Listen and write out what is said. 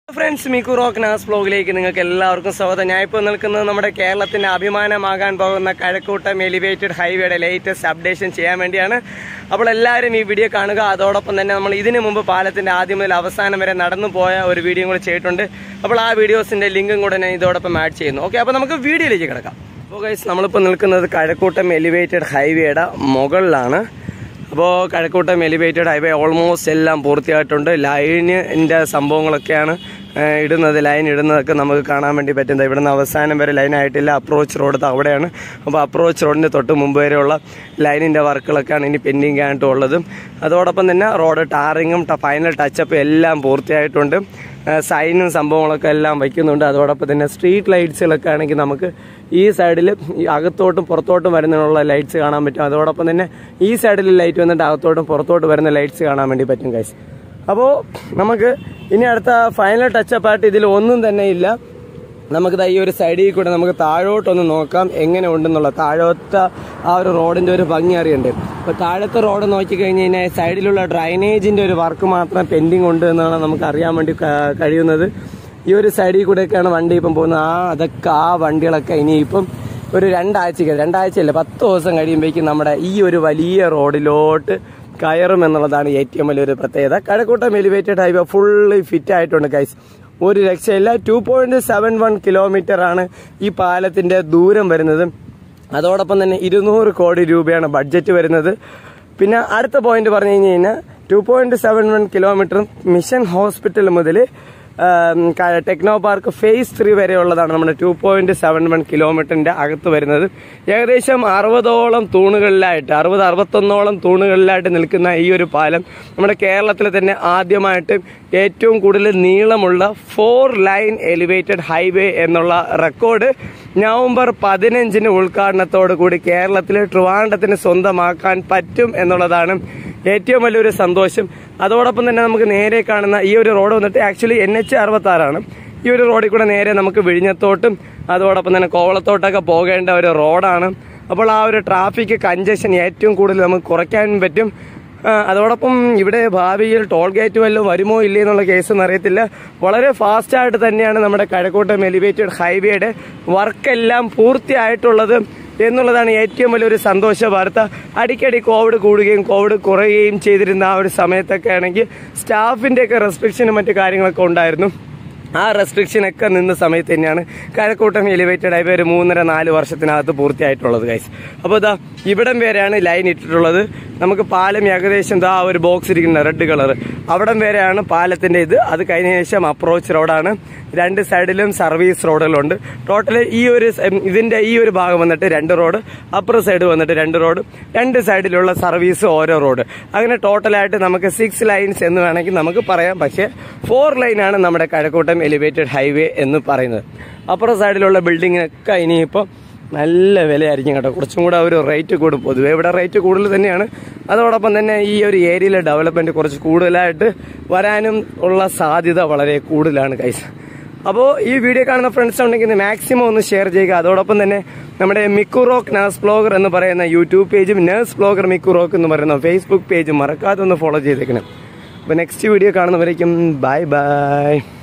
friends മിക്കു റോക്ക് നാസ് ബ്ലോഗിലേക്ക് നിങ്ങൾക്ക് എല്ലാവർക്കും സ്വാഗതം ഞാൻ ഇപ്പോൾ നിൽക്കുന്നത് നമ്മുടെ കേരളത്തിന്റെ അഭിമാനമാകാൻ പോകുന്ന കഴക്കൂട്ടം എലിവേറ്റഡ് ഹൈവേയുടെ ലേറ്റസ്റ്റ് അപ്ഡേഷൻ ചെയ്യാൻ വേണ്ടിയാണ് അപ്പോൾ എല്ലാവരും ഈ വീഡിയോ കാണുക അതോടൊപ്പം തന്നെ നമ്മൾ ഇതിനു മുമ്പ് പാലത്തിന്റെ ആദ്യം മുതൽ അവസാനം വരെ നടന്നു പോയ ഒരു വീഡിയോ കൂടെ ചെയ്തിട്ടുണ്ട് അപ്പോൾ ആ വീഡിയോസിന്റെ ലിങ്കും കൂടെ ഞാൻ ഇതോടൊപ്പം ആഡ് ചെയ്യുന്നു ഓക്കെ അപ്പോൾ നമുക്ക് വീഡിയോയിലേക്ക് കിടക്കാം അപ്പോൾ ഗൈസ് നമ്മളിപ്പോൾ നിൽക്കുന്നത് കഴക്കൂട്ടം എലിവേറ്റഡ് ഹൈവേയുടെ മുകളിലാണ് അപ്പോൾ കഴക്കൂട്ടം എലിവേറ്റഡ് ഹൈവേ ഓൾമോസ്റ്റ് എല്ലാം പൂർത്തിയായിട്ടുണ്ട് ലൈനിൻ്റെ സംഭവങ്ങളൊക്കെയാണ് ആ, ഇടുന്നത് ലൈൻ ഇടുന്നതൊക്കെ നമുക്ക് കാണാൻ വേണ്ടി പറ്റുന്നത് ഇവിടുന്ന് അവസാനം വരെ ലൈൻ ആയിട്ടില്ല അപ്രോച്ച് റോഡ് അവിടെയാണ് അപ്പോൾ അപ്രോച്ച് റോഡിന് തൊട്ട് മുമ്പ് വരെയുള്ള ലൈനിൻ്റെ വർക്കുകളൊക്കെയാണ് ഇനി പെൻഡിങ് ആയിട്ടുള്ളത് അതോടൊപ്പം തന്നെ റോഡ് ടാറിങ്ങും ഫൈനൽ ടച്ചപ്പ് എല്ലാം പൂർത്തിയായിട്ടുണ്ട് ആ, സൈനും സംഭവങ്ങളൊക്കെ എല്ലാം വയ്ക്കുന്നുണ്ട് അതോടൊപ്പം തന്നെ സ്ട്രീറ്റ് ലൈറ്റ്സുകളൊക്കെ ആണെങ്കിൽ നമുക്ക് ഈ സൈഡിൽ ഈ അകത്തോട്ടും പുറത്തോട്ടും വരുന്നതിനുള്ള ലൈറ്റ്സ് കാണാൻ പറ്റും അതോടൊപ്പം തന്നെ ഈ സൈഡിൽ ലൈറ്റ് വന്നിട്ട് അകത്തോട്ടും പുറത്തോട്ട് വരുന്ന ലൈറ്റ്സ് കാണാൻ വേണ്ടി പറ്റും കൈസ് അപ്പോൾ നമുക്ക് ഇനി അടുത്ത ഫൈനൽ ടച്ചപ്പ് ആയിട്ട് ഇതിൽ ഒന്നും തന്നെ ഇല്ല നമുക്കിത് ഈ ഒരു സൈഡിൽ കൂടെ നമുക്ക് താഴോട്ടൊന്ന് നോക്കാം എങ്ങനെ ഉണ്ടെന്നുള്ള താഴോത്തെ ആ ഒരു റോഡിന്റെ ഒരു ഭംഗി അറിയണ്ടേ അപ്പോൾ താഴത്തെ റോഡ് നോക്കിക്കഴിഞ്ഞ് കഴിഞ്ഞാൽ സൈഡിലുള്ള ഡ്രൈനേജിന്റെ ഒരു വർക്ക് മാത്രം പെൻഡിങ് ഉണ്ട് എന്നാണ് നമുക്ക് അറിയാൻ വേണ്ടി ക- കഴിയുന്നത് ഈ ഒരു സൈഡിൽ കൂടെയൊക്കെയാണ് വണ്ടി ഇപ്പം പോകുന്നത് ആ അതൊക്കെ ആ വണ്ടികളൊക്കെ ഇനിയിപ്പം ഒരു രണ്ടാഴ്ചക്ക് രണ്ടാഴ്ചയല്ല പത്ത് ദിവസം കഴിയുമ്പോഴേക്കും നമ്മുടെ ഈ ഒരു വലിയ റോഡിലോട്ട് കയറും എന്നുള്ളതാണ് ഏറ്റവും വലിയൊരു പ്രത്യേകത Kazhakkoottam elevated highway fully fit ആയിട്ടുണ്ട് ഗൈസ് ഒരു രക്ഷയില്ല two point seven one kilometre ആണ് ഈ പാലത്തിന്റെ ദൂരം വരുന്നത് അതോടൊപ്പം തന്നെ ഇരുന്നൂറ് കോടി രൂപയാണ് ബഡ്ജറ്റ് വരുന്നത് പിന്നെ അടുത്ത പോയിന്റ് പറഞ്ഞു കഴിഞ്ഞ് കഴിഞ്ഞാൽ two point seven one kilometre mission hospital മുതൽ ടെക്നോ പാർക്ക് ഫേസ് ത്രീ വരെയുള്ളതാണ് നമ്മുടെ ടു പോയിന്റ് സെവൻ വൺ കിലോമീറ്ററിന്റെ അകത്ത് വരുന്നത് ഏകദേശം അറുപതോളം തൂണുകളിലായിട്ട് അറുപത് അറുപത്തൊന്നോളം തൂണുകളിലായിട്ട് നിൽക്കുന്ന ഈ ഒരു പാലം നമ്മുടെ കേരളത്തിൽ തന്നെ ആദ്യമായിട്ട് ഏറ്റവും കൂടുതൽ നീളമുള്ള ഫോർ ലൈൻ എലിവേറ്റഡ് ഹൈവേ എന്നുള്ള റെക്കോർഡ് നവംബർ പതിനഞ്ചിന് ഉദ്ഘാടനത്തോടു കൂടി കേരളത്തിലെ ട്രിവാൻഡത്തിന് സ്വന്തമാക്കാൻ പറ്റും എന്നുള്ളതാണ് ഏറ്റവും വലിയൊരു സന്തോഷം അതോടൊപ്പം തന്നെ നമുക്ക് നേരെ കാണുന്ന ഈ ഒരു റോഡ് വന്നിട്ട് ആക്ച്വലി എൻ എച്ച് അറുപത്തി ആറാണ് ഈ ഒരു റോഡിൽ കൂടെ നേരെ നമുക്ക് വിഴിഞ്ഞത്തോട്ടും അതോടൊപ്പം തന്നെ കോവളത്തോട്ടൊക്കെ പോകേണ്ട ഒരു റോഡാണ് അപ്പോൾ ആ ഒരു ട്രാഫിക് കഞ്ചഷൻ ഏറ്റവും കൂടുതൽ നമുക്ക് കുറയ്ക്കാൻ പറ്റും ആ, അതോടൊപ്പം ഇവിടെ ഭാവിയിൽ ടോൾ ഗേറ്റ് വല്ലതും വരുമോ ഇല്ലേ എന്നുള്ള കേസൊന്നും അറിയത്തില്ല വളരെ ഫാസ്റ്റായിട്ട് തന്നെയാണ് നമ്മുടെ കഴക്കൂട്ടം എലിവേറ്റഡ് ഹൈവേയുടെ വർക്കെല്ലാം പൂർത്തിയായിട്ടുള്ളത് എന്നുള്ളതാണ് ഏറ്റവും വലിയൊരു സന്തോഷ വാർത്ത അടിക്കടി കോവിഡ് കൂടുകയും കോവിഡ് കുറയുകയും ചെയ്തിരുന്ന ആ ഒരു സമയത്തൊക്കെ ആണെങ്കിൽ സ്റ്റാഫിൻ്റെയൊക്കെ റെസ്ട്രിക്ഷനും മറ്റു കാര്യങ്ങളൊക്കെ ഉണ്ടായിരുന്നു ആ റെസ്ട്രിക്ഷൻ ഒക്കെ നിന്ന സമയത്ത് തന്നെയാണ് കഴക്കൂട്ടം എലിവേറ്റഡ് ഹൈവേ ഒരു മൂന്നര നാല് വർഷത്തിനകത്ത് പൂർത്തിയായിട്ടുള്ളത് ഗൈസ് അപ്പോൾ ഇതാ ഇവിടം വരെയാണ് ലൈൻ ഇട്ടിട്ടുള്ളത് നമുക്ക് പാലം ഏകദേശം ദാ ഒരു ബോക്സ് ഇരിക്കുന്ന റെഡ് കളർ അവിടം വരെയാണ് പാലത്തിന്റെ ഇത് അത് കഴിഞ്ഞ ശേഷം അപ്രോച്ച് റോഡാണ് രണ്ട് സൈഡിലും സർവീസ് റോഡുകളുണ്ട് ടോട്ടൽ ഈ ഒരു സ- ഇതിന്റെ ഈ ഒരു ഭാഗം വന്നിട്ട് രണ്ട് റോഡ് അപ്പർ സൈഡ് വന്നിട്ട് രണ്ട് റോഡ് രണ്ട് സൈഡിലുള്ള സർവീസ് ഓരോ റോഡ് അങ്ങനെ ടോട്ടലായിട്ട് നമുക്ക് സിക്സ് ലൈൻസ് എന്ന് വേണമെങ്കിൽ നമുക്ക് പറയാം പക്ഷേ ഫോർ ലൈനാണ് നമ്മുടെ കഴക്കൂട്ടം എലിവേറ്റഡ് ഹൈവേ എന്ന് പറയുന്നത് അപ്പുറ സൈഡിലുള്ള ബിൽഡിങ്ങിനൊക്കെ ഇനിയിപ്പോൾ നല്ല വിലയായിരിക്കും കേട്ടോ കുറച്ചും കൂടെ ഒരു റേറ്റ് കൂടും പൊതുവേ ഇവിടെ റേറ്റ് കൂടുതൽ തന്നെയാണ് അതോടൊപ്പം തന്നെ ഈ ഒരു ഏരിയയിലെ ഡെവലപ്മെന്റ് കുറച്ച് കൂടുതലായിട്ട് വരാനും ഉള്ള സാധ്യത വളരെ കൂടുതലാണ് കൈസ് അപ്പോൾ ഈ വീഡിയോ കാണുന്ന ഫ്രണ്ട്സ് ഉണ്ടെങ്കിൽ മാക്സിമം ഒന്ന് ഷെയർ ചെയ്യുക അതോടൊപ്പം തന്നെ നമ്മുടെ മിക്കു റോക്ക് നഴ്സ് ബ്ലോഗർ എന്ന് പറയുന്ന യൂട്യൂബ് പേജും നഴ്സ് ബ്ലോഗർ മിക്കു റോക്ക് എന്ന് പറയുന്ന ഫേസ്ബുക്ക് പേജും മറക്കാതെ ഒന്ന് ഫോളോ ചെയ്തേക്കണം അപ്പോൾ നെക്സ്റ്റ് വീഡിയോ കാണുന്നവരേക്കും ബൈ ബൈ